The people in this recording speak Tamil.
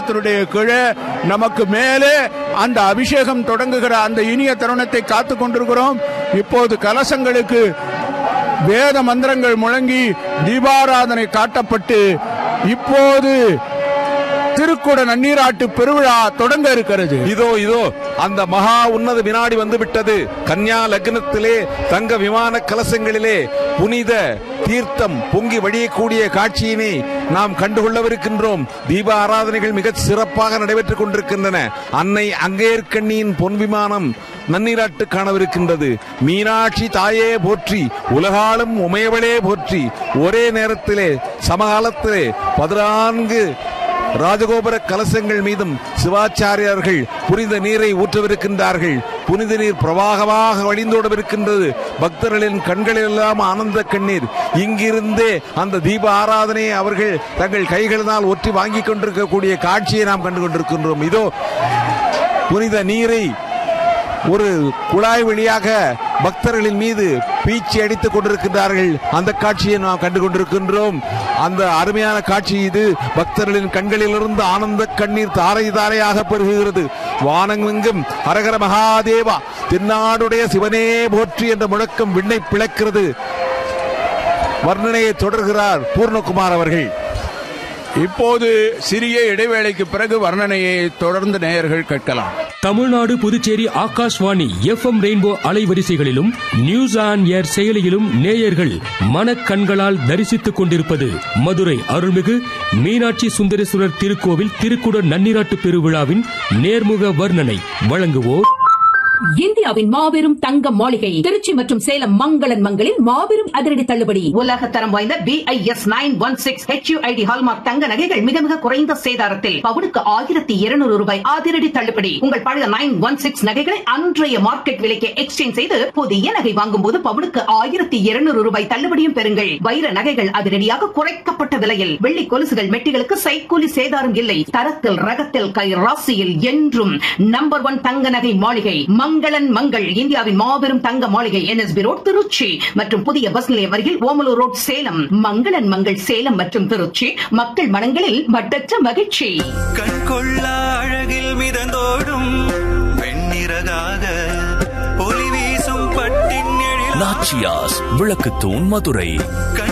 மண்டபத்தினுடைய கீழே நமக்கு மேலே அந்த அபிஷேகம் தொடங்குகிற அந்த இனிய தருணத்தை காத்து கொண்டிருக்கிறோம் இப்போது கலசங்களுக்கு வேத மந்திரங்கள் முழங்கி தீபாராதனை காட்டப்பட்டு இப்போது திருக்குட நன்னீராட்டு பெருவிழா தொடங்க இருக்கிறது இதோ இதோ அந்த மகா உன்னத வினாடி வந்து விட்டது கன்யா லக்னத்திலே தங்க விமான கலசங்களிலே புனித தீர்த்தம் பொங்கி வழியக்கூடிய காட்சியினை நாம் கண்டுகொள்ளவிருக்கின்றோம் தீப ஆராதனைகள் மிக சிறப்பாக நடைபெற்றுக் கொண்டிருக்கின்றன அன்னை அங்கேற்கண்ணியின் பொன் விமானம் நன்னீராட்டு காணவிருக்கின்றது மீனாட்சி தாயே போற்றி உலகாலும் உமையவளே போற்றி ஒரே நேரத்திலே சமகாலத்திலே பதினான்கு ராஜகோபுர கலசங்கள் மீதும் சிவாச்சாரியார்கள் புனித நீரை ஊற்றவிருக்கின்றார்கள் புனித நீர் பிரவாகமாக வழிந்தோடவிருக்கின்றது பக்தர்களின் கண்களெல்லாம் ஆனந்த கண்ணீர் இங்கிருந்தே அந்த தீப ஆராதனையை அவர்கள் தங்கள் கைகளினால் ஒற்றி வாங்கிக் கொண்டிருக்கக்கூடிய காட்சியை நாம் கண்டு கொண்டிருக்கின்றோம் இதோ புனித நீரை ஒரு குழாய் வழியாக பக்தர்களின் மீது பீச்சி அடித்துக் கொண்டிருக்கின்றார்கள் அந்த காட்சியை நாம் கண்டு கொண்டிருக்கின்றோம் அந்த அருமையான காட்சி இது பக்தர்களின் கண்களிலிருந்து ஆனந்த கண்ணீர் தாரை தாரையாக பெருகுகிறது வானமெங்கும் ஹரஹர மகாதேவா தென்னாடுடைய சிவனே போற்றி என்ற முழக்கம் விண்ணை பிளக்கிறது வர்ணனையை தொடர்கிறார் பூர்ணகுமார் அவர்கள் இப்போது சிறிய இடைவேளைக்கு பிறகு வர்ணனையை தொடர்ந்து நேயர்கள் கேட்கலாம் தமிழ்நாடு புதுச்சேரி ஆகாஷ்வாணி எஃப்எம் ரெயின்போ அலைவரிசைகளிலும் நியூஸ் ஆன் ஏர் செயலியிலும் நேயர்கள் மனக்கண்களால் தரிசித்துக் கொண்டிருப்பது மதுரை அருள்மிகு மீனாட்சி சுந்தரேஸ்வரர் திருக்கோவில் திருக்குட நன்னிராட்டு பெருவிழாவின் நேர்முக வர்ணனை வழங்குவோர் இந்தியாவின் மாபெரும் தங்க மாளிகை திருச்சி மற்றும் சேலம் மங்களன் மங்களில் மாபெரும் அதிரடி தள்ளுபடி உலக தரம் வாய்ந்த BIS nine one six HUID hallmark தங்க நகைகள் மிக மிக குறைந்த சேதாரத்தில் பவுனுக்கு ஆயிரத்தி இருநூறு ரூபாய் அதிரடி தள்ளுபடி உங்கள் பழைய நைன் ஒன் சிக்ஸ் நகைகளை அன்றைய மார்க்கெட் விலைக்கு எக்ஸ்சேஞ்ச் செய்து புதிய நகை வாங்கும் போது பவுனுக்கு ஆயிரத்தி இருநூறு ரூபாய் தள்ளுபடியும் பெறுங்கள் வைர நகைகள் அதிரடியாக குறைக்கப்பட்ட விலையில் வெள்ளி கொலுசுகள் மெட்டிகளுக்கு சைக்கூலி சேதாரம் இல்லை தரத்தில் ரகத்தில் கை ராசியில் என்றும் நம்பர் ஒன் தங்க நகை மாளிகை மங்களன் மங்கள் இந்தியாவின் மாபெரும் தங்க மாளிகை என்எஸ்பி ரோட் திருச்சி மற்றும் புதிய பஸ் நிலையம் அருகில் ஓமலூர் ரோட் சேலம் மங்களன் மங்கள் சேலம் மற்றும் திருச்சி மக்கள் மனங்களில் மட்டற்ற மகிழ்ச்சி கண் கொள்ளா அழகில் மிதந்தோடும் வெண்ணிறகாக ஒளி வீசும் பட்டின் எழில் நாச்சியாஸ் விளக்குத்தூண் மதுரை